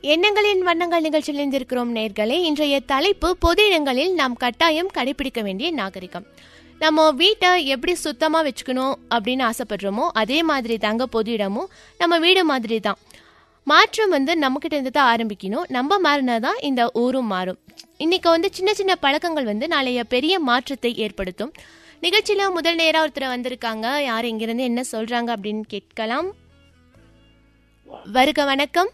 எண்ணங்களின் வண்ணங்கள் நிகழ்ச்சியில் இருந்திருக்கிறோம் நேர்களே இன்றைய தலைப்பு பொது இடங்களில் நாம் கட்டாயம் கடைபிடிக்க வேண்டிய நாகரிகம் நம்ம வீட்டை எப்படி சுத்தமாக வச்சுக்கணும் அப்படின்னு ஆசைப்படுறோமோ அதே மாதிரி தாங்க பொது இடமும் நம்ம வீடு மாதிரி தான் மாற்றம் வந்து நம்மக்கிட்ட இருந்து தான் ஆரம்பிக்கணும் நம்ம மாறினா தான் இந்த ஊரும் மாறும் இன்னைக்கு வந்து சின்ன சின்ன பழக்கங்கள் வந்து நாளைய பெரிய மாற்றத்தை ஏற்படுத்தும் நிகழ்ச்சியில் முதல் நேராக ஒருத்தர் வந்திருக்காங்க யார் இங்கிருந்து என்ன சொல்கிறாங்க அப்படின்னு கேட்கலாம் வருக வணக்கம்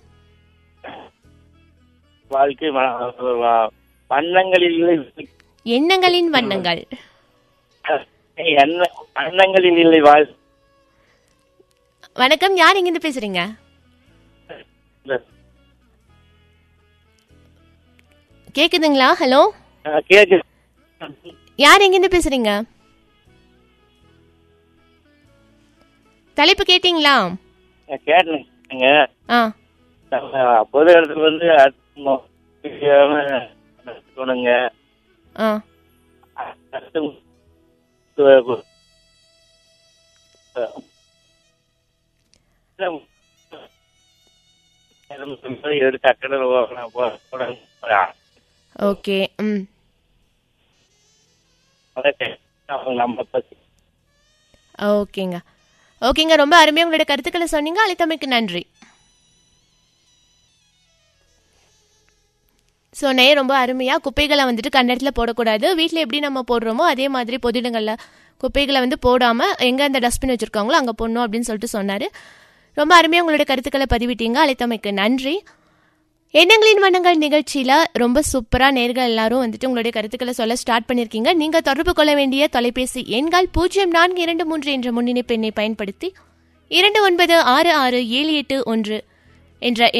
வாழ்க்கை வ- வ- வண்ணங்களில் இல்லை எண்ணங்களின் வண்ணங்கள் எண்ண- வண்ணங்களில் இல்லை வாழ் வணக்கம் யார் இங்கிருந்து பேசுறீங்க கேக்குதுங்களா ஹலோ அஹ் கேக்கு யார் எங்கிருந்து பேசுறீங்க தலைப்பு கேட்டிங்களா கேட்டேங்க ஆ பொது இடத்துல வந்து அடுத்தவங்க தெரியாம நடக்கணுங்க. ஆ அடுத்தவங்க கு- கு- எடுத்து அக்கடை போட ஓகே ம் அவங்க நம்ம பத்தி ஓகேங்க ஓகேங்க ரொம்ப அருமையாக உங்களோட கருத்துக்களை சொன்னீங்க அழைத்தமைக்கு நன்றி ஸோ நே ரொம்ப அருமையாக குப்பைகளை வந்துட்டு கன்னடத்தில் போடக்கூடாது வீட்டில் எப்படி நம்ம போடுறோமோ அதே மாதிரி பொது இடங்களில் குப்பைகளை வந்து போடாமல் எங்கே அந்த டஸ்ட்பின் வச்சுருக்காங்களோ அங்கே போடணும் அப்படின்னு சொல்லிட்டு சொன்னார் ரொம்ப அருமையாக உங்களோட கருத்துக்களை பதிவிட்டீங்க அழைத்தமைக்கு நன்றி எண்ணங்களின் வண்ணங்கள் நிகழ்ச்சியில் ரொம்ப சூப்பராக நேர்கள் எல்லாரும் வந்துட்டு உங்களுடைய கருத்துக்களை சொல்ல ஸ்டார்ட் பண்ணியிருக்கீங்க நீங்கள் தொடர்பு கொள்ள வேண்டிய தொலைபேசி எண்கள் பூஜ்ஜியம் நான்கு இரண்டு மூன்று என்ற முன்னிணைப்பு எண்ணை பயன்படுத்தி இரண்டு ஒன்பது ஆறு ஆறு ஏழு எட்டு ஒன்று என்ற